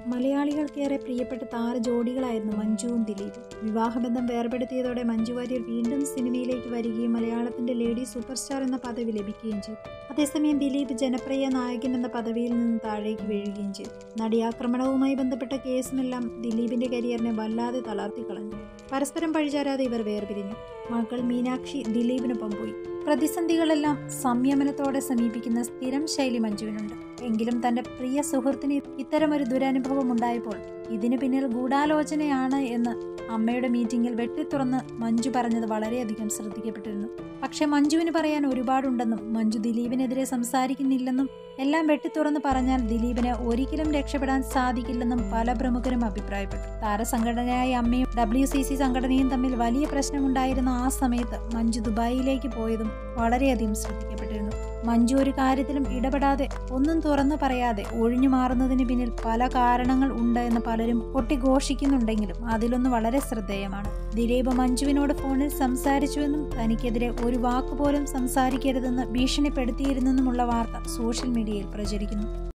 മലയാളികൾക്കേറെ പ്രിയപ്പെട്ട താര ജോഡികളായിരുന്നു മഞ്ജുവും ദിലീപും വിവാഹബന്ധം വേർപെടുത്തിയതോടെ മഞ്ജു വാര്യർ വീണ്ടും സിനിമയിലേക്ക് വരികയും മലയാളത്തിന്റെ ലേഡി സൂപ്പർ സ്റ്റാർ എന്ന പദവി ലഭിക്കുകയും ചെയ്തു അതേസമയം ദിലീപ് ജനപ്രിയ നായകൻ എന്ന പദവിയിൽ നിന്ന് താഴേക്ക് വീഴുകയും ചെയ്തു നടിയാക്രമണവുമായി ബന്ധപ്പെട്ട കേസുമെല്ലാം ദിലീപിന്റെ കരിയറിനെ വല്ലാതെ തളർത്തിക്കളഞ്ഞു പരസ്പരം പഴിചാരാതെ ഇവർ വേർപിരിഞ്ഞു മകൾ മീനാക്ഷി ദിലീപിനൊപ്പം പോയി പ്രതിസന്ധികളെല്ലാം സംയമനത്തോടെ സമീപിക്കുന്ന സ്ഥിരം ശൈലി മഞ്ജുവിനുണ്ട് എങ്കിലും തന്റെ പ്രിയ സുഹൃത്തിന് ഇത്തരമൊരു ദുരനുഭവം ഉണ്ടായപ്പോൾ ഇതിനു പിന്നിൽ ഗൂഢാലോചനയാണ് എന്ന് അമ്മയുടെ മീറ്റിംഗിൽ വെട്ടിത്തുറന്ന് മഞ്ജു പറഞ്ഞത് വളരെയധികം ശ്രദ്ധിക്കപ്പെട്ടിരുന്നു പക്ഷെ മഞ്ജുവിന് പറയാൻ ഒരുപാടുണ്ടെന്നും മഞ്ജു ദിലീപിനെതിരെ സംസാരിക്കുന്നില്ലെന്നും എല്ലാം വെട്ടിത്തുറന്ന് പറഞ്ഞാൽ ദിലീപിന് ഒരിക്കലും രക്ഷപ്പെടാൻ സാധിക്കില്ലെന്നും പല പ്രമുഖരും അഭിപ്രായപ്പെട്ടു താരസംഘടനയായ അമ്മയും ഡബ്ല്യു സി സി സംഘടനയും തമ്മിൽ വലിയ പ്രശ്നമുണ്ടായിരുന്ന ആ സമയത്ത് മഞ്ജു ദുബായിലേക്ക് പോയതും വളരെയധികം ശ്രദ്ധിക്കപ്പെട്ടിരുന്നു മഞ്ജു ഒരു കാര്യത്തിലും ഇടപെടാതെ ഒന്നും തുറന്നു പറയാതെ ഒഴിഞ്ഞു മാറുന്നതിന് പിന്നിൽ പല കാരണങ്ങൾ ഉണ്ട് എന്ന് പലരും കൊട്ടിഘോഷിക്കുന്നുണ്ടെങ്കിലും അതിലൊന്ന് വളരെ ശ്രദ്ധേയമാണ് ദിലീപ് മഞ്ജുവിനോട് ഫോണിൽ സംസാരിച്ചുവെന്നും തനിക്കെതിരെ ഒരു വാക്കുപോലും സംസാരിക്കരുതെന്ന് ഭീഷണിപ്പെടുത്തിയിരുന്നെന്നുമുള്ള വാർത്ത സോഷ്യൽ മീഡിയയിൽ പ്രചരിക്കുന്നു